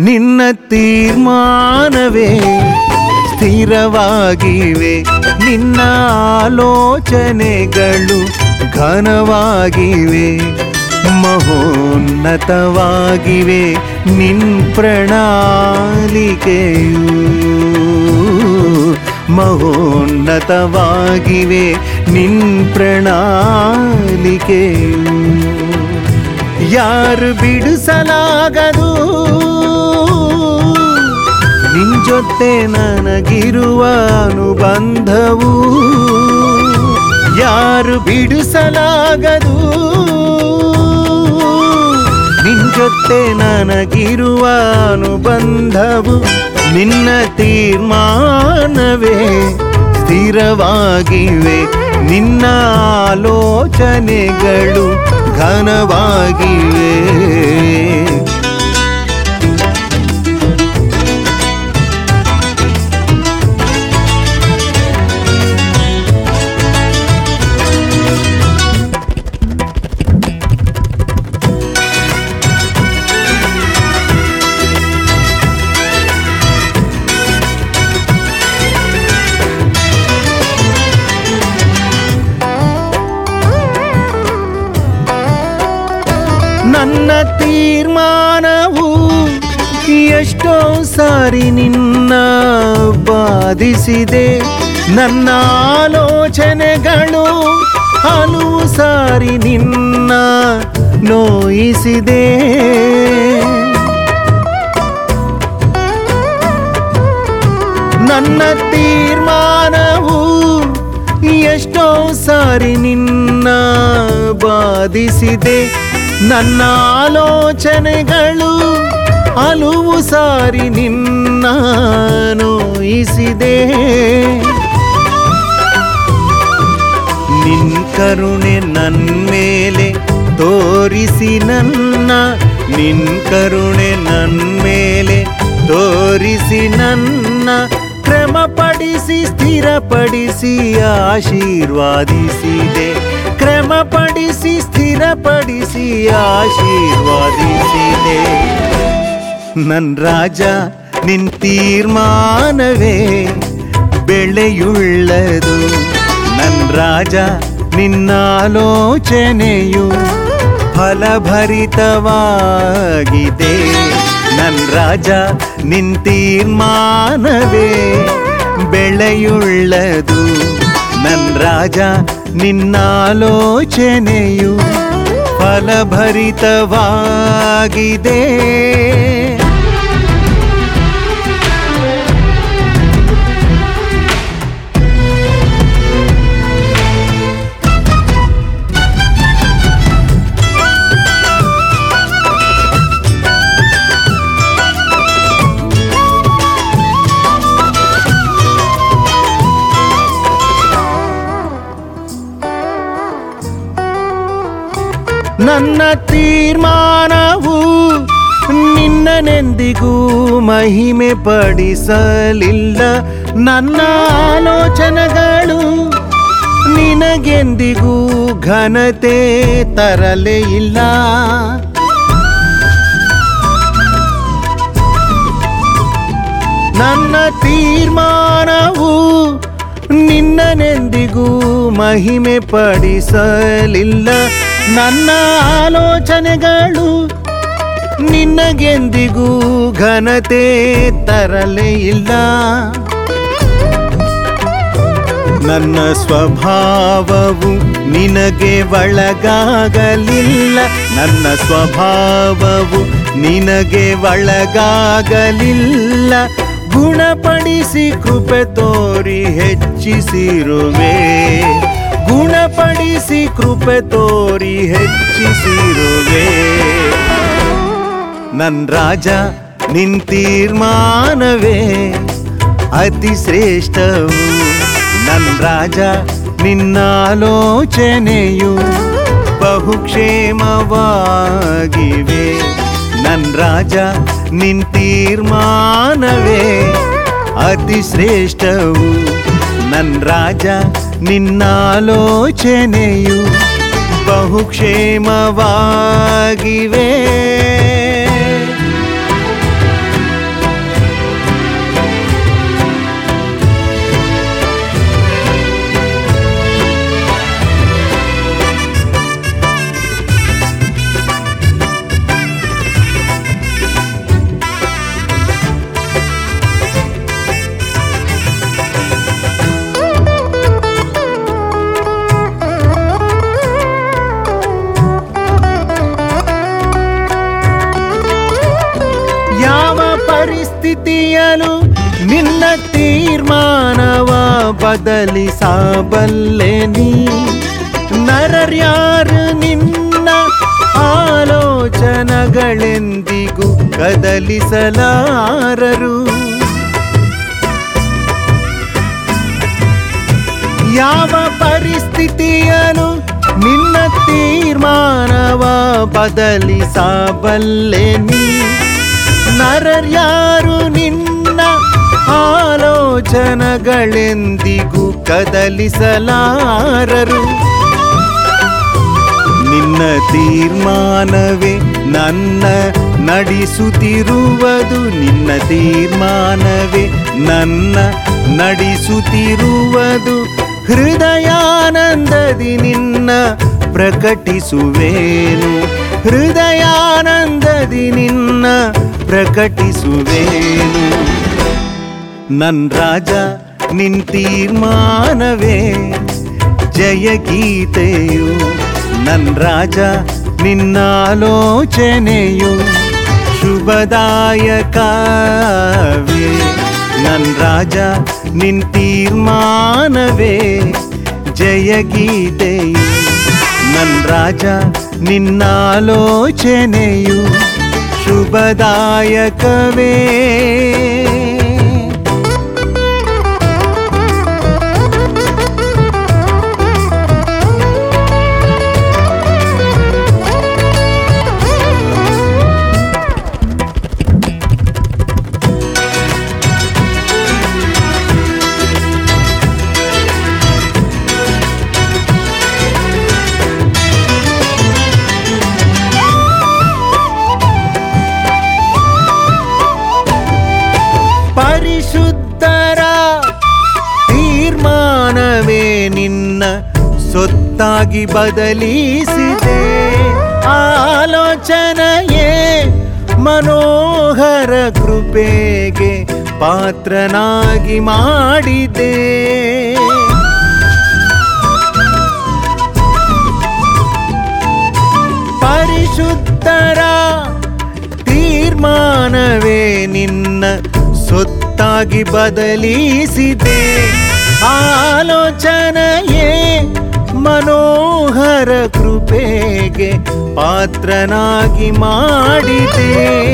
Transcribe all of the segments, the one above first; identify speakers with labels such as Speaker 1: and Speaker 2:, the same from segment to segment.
Speaker 1: ನಿನ್ನ ತೀರ್ಮಾನವೇ ಸ್ಥಿರವಾಗಿವೆ ನಿನ್ನ ಆಲೋಚನೆಗಳು ಘನವಾಗಿವೆ ಮಹೋನ್ನತವಾಗಿವೆ ನಿನ್ ಪ್ರಣಾಳಿಕೆಯು ಮಹೋನ್ನತವಾಗಿವೆ ನಿನ್ ಪ್ರಣಾಳಿಕೆಯು ಯಾರು ಬಿಡಿಸಲಾಗದು ನಿನ್ ಜೊತೆ ನನಗಿರುವ ಅನುಬಂಧವು ಯಾರು ಬಿಡಿಸಲಾಗದು ನಿನ್ ಜೊತೆ ನನಗಿರುವ ಅನುಬಂಧವು ನಿನ್ನ ತೀರ್ಮಾನವೇ ಸ್ಥಿರವಾಗಿವೆ ನಿನ್ನ ಆಲೋಚನೆಗಳು ಘನವಾಗಿವೆ ನನ್ನ ತೀರ್ಮಾನವು ಎಷ್ಟೋ ಸಾರಿ ನಿನ್ನ ಬಾಧಿಸಿದೆ ನನ್ನ ಆಲೋಚನೆಗಳು ಹಲವು ಸಾರಿ ನಿನ್ನ ನೋಯಿಸಿದೆ ನನ್ನ ತೀರ್ಮಾನವು ಎಷ್ಟೋ ಸಾರಿ ನಿನ್ನ ಬಾಧಿಸಿದೆ ನನ್ನ ಆಲೋಚನೆಗಳು ಹಲವು ಸಾರಿ ನಿನ್ನ ನೋಯಿಸಿದೆ ನಿನ್ ಕರುಣೆ ನನ್ ಮೇಲೆ ತೋರಿಸಿ ನನ್ನ ನಿನ್ ಕರುಣೆ ನನ್ ಮೇಲೆ ತೋರಿಸಿ ನನ್ನ ಕ್ರಮಪಡಿಸಿ ಸ್ಥಿರಪಡಿಸಿ ಆಶೀರ್ವಾದಿಸಿದೆ ಕ್ರಮಪಡಿಸಿ ಸ್ಥಿರಪಡಿಸಿ ಆಶೀರ್ವಾದಿಸಿದೆ ನನ್ ರಾಜ ನಿನ್ ತೀರ್ಮಾನವೇ ಬೆಳೆಯುಳ್ಳದು ನನ್ ರಾಜ ನಿನ್ನಾಲೋಚನೆಯು ಫಲಭರಿತವಾಗಿದೆ ನನ್ ರಾಜ ನಿನ್ ತೀರ್ಮಾನವೇ ಬೆಳೆಯುಳ್ಳದು ನನ್ ರಾಜ ನಿನ್ನಾಲೋಚನೆಯು ಫಲಭರಿತವಾಗಿದೆ ನನ್ನ ತೀರ್ಮಾನವು ನಿನ್ನನೆಂದಿಗೂ ಮಹಿಮೆ ಪಡಿಸಲಿಲ್ಲ ನನ್ನ ಆಲೋಚನೆಗಳು ನಿನಗೆಂದಿಗೂ ಘನತೆ ತರಲೇ ಇಲ್ಲ ನನ್ನ ತೀರ್ಮಾನವು ನಿನ್ನನೆಂದಿಗೂ ಮಹಿಮೆ ಪಡಿಸಲಿಲ್ಲ ನನ್ನ ಆಲೋಚನೆಗಳು ನಿನ್ನಗೆಂದಿಗೂ ಘನತೆ ತರಲೇ ಇಲ್ಲ ನನ್ನ ಸ್ವಭಾವವು ನಿನಗೆ ಒಳಗಾಗಲಿಲ್ಲ ನನ್ನ ಸ್ವಭಾವವು ನಿನಗೆ ಒಳಗಾಗಲಿಲ್ಲ ಗುಣಪಡಿಸಿ ಕೃಪೆ ತೋರಿ ಹೆಚ್ಚಿಸಿರುವೆ ಗುಣಪಡಿಸಿ ಕೃಪೆ ತೋರಿ ಹೆಚ್ಚಿಸಿರುವೆ ನನ್ ರಾಜ ನಿನ್ ತೀರ್ಮಾನವೇ ಅತಿ ಶ್ರೇಷ್ಠವು ನನ್ ರಾಜ ನಿನ್ನಾಲೋಚನೆಯು ಬಹುಕ್ಷೇಮವಾಗಿವೆ ನನ್ ರಾಜ ನಿನ್ ತೀರ್ಮಾನವೇ ಅತಿ ಶ್ರೇಷ್ಠವು ನನ್ ರಾಜ ನಿನ್ನಾಲೋಚನೆಯು ಬಹುಕ್ಷೇಮವಾಗಿವೆ ಪರಿಸ್ಥಿತಿಯನು ನಿನ್ನ ತೀರ್ಮಾನವ ಬದಲಿಸಬಲ್ಲೆ ನೀ ನರರ್ಯಾರು ನಿನ್ನ ಆಲೋಚನೆಗಳೆಂದಿಗೂ ಕದಲಿಸಲಾರರು ಯಾವ ಪರಿಸ್ಥಿತಿಯನು ನಿನ್ನ ತೀರ್ಮಾನವ ಬದಲಿಸಬಲ್ಲೆ ನೀ ನರರ್ಯಾರು ನಿನ್ನ ಆಲೋಚನೆಗಳೆಂದಿಗೂ ಕದಲಿಸಲಾರರು ನಿನ್ನ ತೀರ್ಮಾನವೇ ನನ್ನ ನಡೆಸುತ್ತಿರುವುದು ನಿನ್ನ ತೀರ್ಮಾನವೇ ನನ್ನ ನಡೆಸುತ್ತಿರುವುದು ಹೃದಯಾನಂದದಿ ನಿನ್ನ ಪ್ರಕಟಿಸುವೇನು ಹೃದಯಾನಂದದಿ ನಿನ್ನ ಪ್ರಕಟಿಸುವೇನು ನನ್ ರಾಜ ನಿನ್ ತೀರ್ಮಾನವೇ ಜಯ ಗೀತೆಯು ನನ್ ರಾಜ ನಿನ್ನಾಲೋಚನೆಯು ಶುಭದಾಯಕವೇ ನನ್ ರಾಜ ನಿನ್ ತೀರ್ಮಾನವೇ ಜಯ ಗೀತೆಯು ನನ್ ರಾಜ ನಿನ್ನಾಲೋಚನೆಯು ಶುಭದಾಯಕವೇ ಪರಿಶುದ್ಧರ ತೀರ್ಮಾನವೇ ನಿನ್ನ ಸೊತ್ತಾಗಿ ಬದಲಿಸಿದೆ ಆಲೋಚನೆಯೇ ಮನೋಹರ ಕೃಪೆಗೆ ಪಾತ್ರನಾಗಿ ಮಾಡಿದೆ ಪರಿಶುದ್ಧರ ತೀರ್ಮಾನವೇ ನಿನ್ನ ಸೊತ್ತಾಗಿ ಬದಲಿಸಿದೆ ಆಲೋಚನೆಯೇ ಮನೋಹರ ಕೃಪೆಗೆ ಪಾತ್ರನಾಗಿ ಮಾಡಿದೆ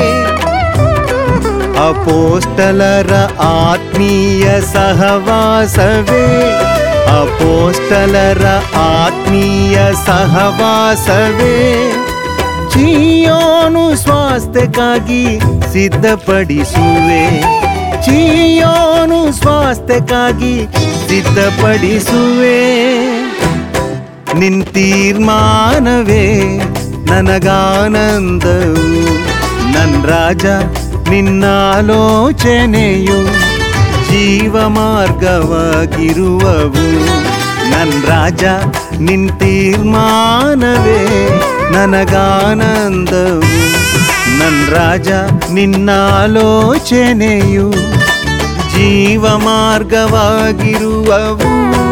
Speaker 1: ಅಪೋಸ್ತಲರ ಆತ್ಮೀಯ ಸಹವಾಸವೇ ಅಪೋಸ್ತಲರ ಆತ್ಮೀಯ ಸಹವಾಸವೇ ಚೀಯೋನು ಸ್ವಾಸ್ಥ್ಯಕ್ಕಾಗಿ ಸಿದ್ಧಪಡಿಸುವೆ ಚೀಯೋನು ಸ್ವಾಸ್ಥ್ಯಕ್ಕಾಗಿ ಸಿದ್ಧಪಡಿಸುವೆ ನಿನ್ ತೀರ್ಮಾನವೇ ನನಗಾನಂದವು ನನ್ ರಾಜ ನಿನ್ನಾಲೋಚನೆಯು ಜೀವ ಮಾರ್ಗವಾಗಿರುವವು ನನ್ ರಾಜ ನಿನ್ ತೀರ್ಮಾನವೇ ನನಗಾನಂದವು ನನ್ ರಾಜ ನಿನ್ನಾಲೋಚನೆಯು ಜೀವ ಮಾರ್ಗವಾಗಿರುವವು